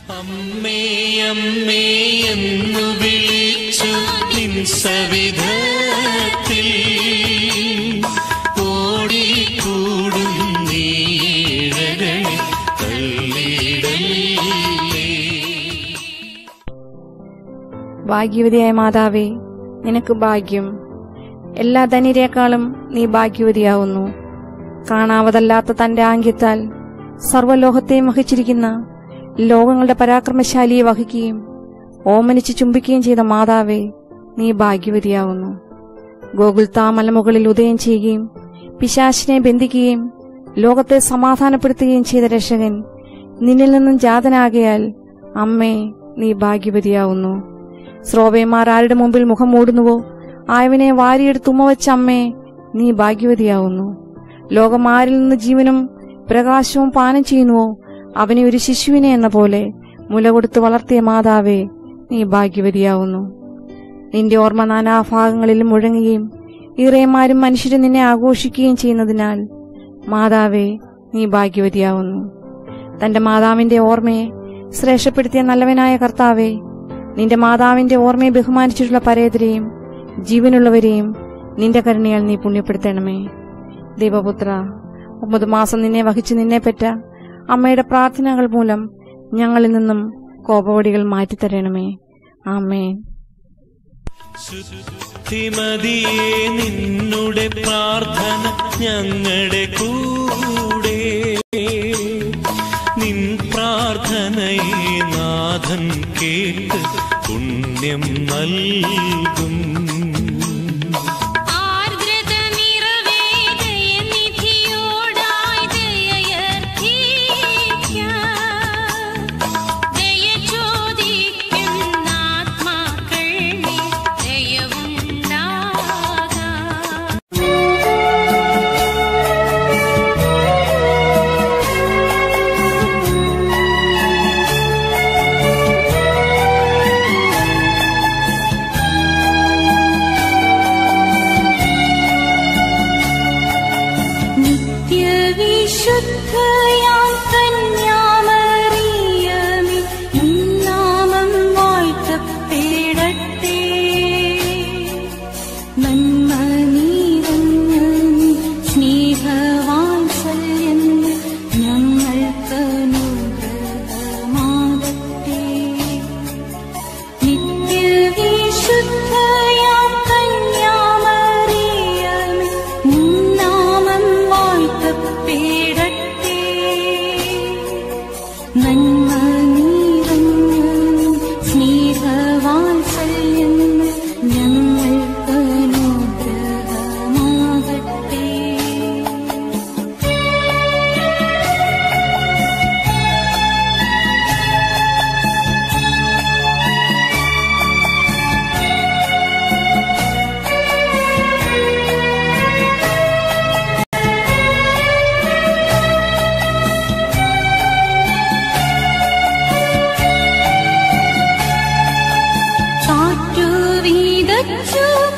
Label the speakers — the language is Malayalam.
Speaker 1: അമ്മേ അമ്മേ എന്നു വിളിച്ചു നിൻ സവിധത്തിൽ ഓടിക്കൂടും നീഴകളെ തള്ളിടലേ
Speaker 2: ഭാഗ്യവതിയായ മാതാവേ നിനക്ക് ഭാഗ്യം എല്ലാ ധനിരേക്കാളും നീ ഭാഗ്യവതിയാവുന്നു കാണാവതല്ലാത്ത തന്റെ ആംഗ്യത്താൽ സർവ്വലോകത്തെയും വഹിച്ചിരിക്കുന്ന ലോകങ്ങളുടെ പരാക്രമശാലിയെ വഹിക്കുകയും ഓമനിച്ച് ചുംബിക്കുകയും ചെയ്ത മാതാവേ നീ ഭാഗ്യവതിയാവുന്നു ഗോകുൽത്താ മലമുകളിൽ ഉദയം ചെയ്യുകയും പിശാശിനെ ബന്ധിക്കുകയും ലോകത്തെ സമാധാനപ്പെടുത്തുകയും ചെയ്ത രക്ഷകൻ നിന്നിൽ നിന്നും ജാതനാകയാൽ അമ്മേ നീ ഭാഗ്യവതിയാവുന്നു ശ്രോവേമാർ ആരുടെ മുമ്പിൽ മുഖം മൂടുന്നുവോ ആയവനെ വാരിയെടുത്ത് ഉമ്മ വെച്ച അമ്മേ നീ ഭാഗ്യവതിയാവുന്നു ലോകം ആരിൽ നിന്ന് ജീവനും പ്രകാശവും പാനം ചെയ്യുന്നുവോ അവനെ ഒരു ശിശുവിനെ എന്ന പോലെ മുല കൊടുത്ത് വളർത്തിയ മാതാവേ നീ ഭാഗ്യവതിയാവുന്നു നിന്റെ ഓർമ്മ നാനാഭാഗങ്ങളിലും മുഴങ്ങുകയും ഇറയന്മാരും മനുഷ്യരും നിന്നെ ആഘോഷിക്കുകയും ചെയ്യുന്നതിനാൽ മാതാവേ നീ ഭാഗ്യവതിയാവുന്നു തന്റെ മാതാവിന്റെ ഓർമ്മയെ ശ്രേഷ്ഠപ്പെടുത്തിയ നല്ലവനായ കർത്താവേ നിന്റെ മാതാവിന്റെ ഓർമ്മയെ ബഹുമാനിച്ചിട്ടുള്ള പരേതരെയും ജീവനുള്ളവരെയും നിന്റെ കരുണയാൽ നീ പുണ്യപ്പെടുത്തണമേ ദൈവപുത്ര ഒമ്പത് മാസം നിന്നെ വഹിച്ച് നിന്നെ പെറ്റ അമ്മയുടെ പ്രാർത്ഥനകൾ മൂലം ഞങ്ങളിൽ നിന്നും കോപവടികൾ മാറ്റിത്തരണമേ ആമേൻ
Speaker 1: ശുദ്ധിമതിയെ നിന്നുടെ പ്രാർത്ഥന ഞങ്ങളുടെ കൂടെ നിൻ പ്രാർത്ഥനയെ നാഥൻ കേട്ട് പുണ്യം നൽകും
Speaker 3: ആർദ്രത നിറവേ ദയനിധിയോടായി ദയയർത്ഥിക്കാം. ദയ ചോദിക്കുന്ന ആത്മാക്കൾ മേൽ ദയവുണ്ടാകാം. നിത്യവിശുദ്ധയാം കന്യാമറിയമേ, നിന്നാമം വാഴ്ത്തപ്പെടട്ടെ. നന്മ നിറഞ്ഞ നീ സ്നേഹവാത്സല്യങ്ങൾ ഞങ്ങൾക്ക് അനുഗ്രഹമാകട്ടെ നിത്യവിശുദ്ധയാം കന്യാമറിയമേ, നിന്നാമം വാഴ്ത്തപ്പെടട്ടെ. നന്മ നിറഞ്ഞ നീ സ്നേഹവാത്സല്യങ്ങൾ ഞങ്ങൾക്ക് അനുഗ്രഹമാകട്ടെ ചാറ്റു വീതച്ചു